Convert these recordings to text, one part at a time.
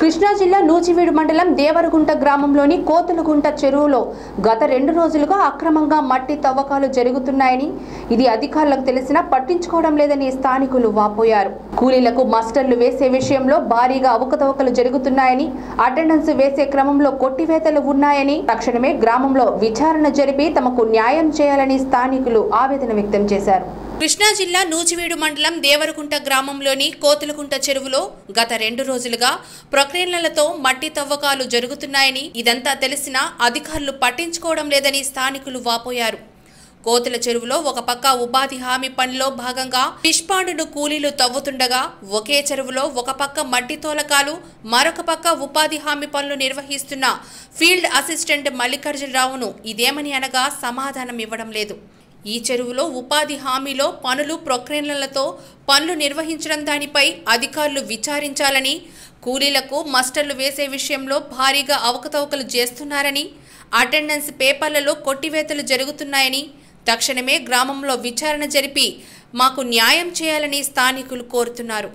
కృష్ణా జిల్లా నూజివీడు మండలం దేవరగుంట గ్రామంలోని కోతులగుంట చెరువులో గత రెండు రోజులుగా అక్రమంగా మట్టి తవ్వకాలు జరుగుతున్నాయని ఇది అధికారులకు తెలిసినా పట్టించుకోవడం లేదని స్థానికులు వాపోయారు కూలీలకు మస్టర్లు వేసే విషయంలో భారీగా అవకతవకలు జరుగుతున్నాయని అటెండెన్స్ వేసే క్రమంలో కొట్టివేతలు ఉన్నాయని తక్షణమే గ్రామంలో విచారణ జరిపి తమకు న్యాయం చేయాలని స్థానికులు ఆవేదన వ్యక్తం చేశారు కృష్ణా జిల్లా నూజివీడు మండలం దేవరకుంట గ్రామంలోని కోతులకుంట చెరువులో గత రెండు రోజులుగా ప్రక్రియలతో మట్టి తవ్వకాలు జరుగుతున్నాయని ఇదంతా తెలిసినా అధికారులు పట్టించుకోవడం లేదని స్థానికులు వాపోయారు కోతుల చెరువులో ఒక పక్క ఉపాధి హామీ పనిలో భాగంగా ఫిష్పాండును కూలీలు తవ్వుతుండగా ఒకే చెరువులో ఒక పక్క మట్టి తోలకాలు మరొక పక్క ఉపాధి హామీ పనులు నిర్వహిస్తున్న ఫీల్డ్ అసిస్టెంట్ మల్లికార్జునరావును ఇదేమని అనగా సమాధానం ఇవ్వడం లేదు ఈ చెరువులో ఉపాధి హామీలో పనులు ప్రక్రియలతో పనులు నిర్వహించడం దానిపై అధికారులు విచారించాలని కూలీలకు మస్టర్లు వేసే విషయంలో భారీగా అవకతవకలు చేస్తున్నారని అటెండెన్స్ పేపర్లలో కొట్టివేతలు జరుగుతున్నాయని తక్షణమే గ్రామంలో విచారణ జరిపి మాకు న్యాయం చేయాలని స్థానికులు కోరుతున్నారు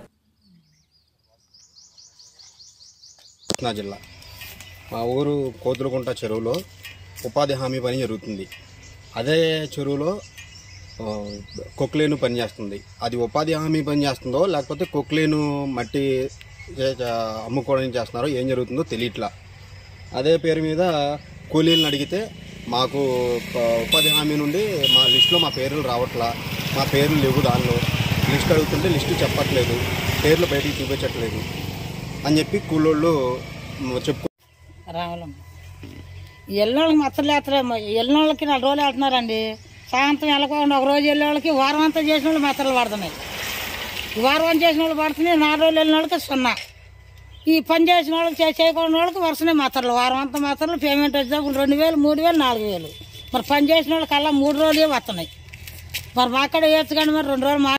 కృష్ణా జిల్లా మా ఊరు కోతులకుంట చెరువులో ఉపాధి హామీ పని జరుగుతుంది అదే చెరువులో ఆ, కొక్లేను పని చేస్తుంది అది ఉపాధి హామీ పని చేస్తుందో లేకపోతే కొక్లేను మట్టి చే- చే- అమ్ముకోవడానికి చేస్తున్నారో ఏం జరుగుతుందో తెలియట్లా అదే పేరు మీద కూలీలను అడిగితే మాకు ప- ఉపాధి హామీ నుండి మా లిస్టులో మా పేర్లు రావట్లా మా పేర్లు లేవు దానిలో లిస్ట్ అడుగుతుంటే లిస్టు చెప్పట్లేదు పేర్లు బయటికి చూపించట్లేదు అని చెప్పి కూలోళ్ళు మ్, చెప్పు రావులమ్మ ఎల్లోళ్ళకి మచ్చలు వేస్తారేమో ఎల్లోళ్ళకి నాలుగు రోజులు వెళ్తున్నారండి సాయంత్రం వెళ్ళకుండా ఒక రోజు వెళ్ళే వాళ్ళకి వారం అంతా చేసిన వాళ్ళు మచ్చలు పడుతున్నాయి ఈ వారం అంతా చేసిన వాళ్ళు పడుతున్నాయి నాలుగు రోజులు వెళ్ళిన వాళ్ళకి సున్నా ఈ పని చేసిన వాళ్ళకి చే- చేయకుండా వాళ్ళకి వరుసనే మాత్రలు వారం అంతా మాత్రలు పేమెంట్ వచ్చేటప్పుడు రెండు వేలు మూడు వేలు నాలుగు వేలు మరి పని చేసిన వాళ్ళకి అలా మూడు రోజులే వస్తున్నాయి మరి మా అక్కడ వేయచ్చు కానీ మరి రెండు రోజులు మా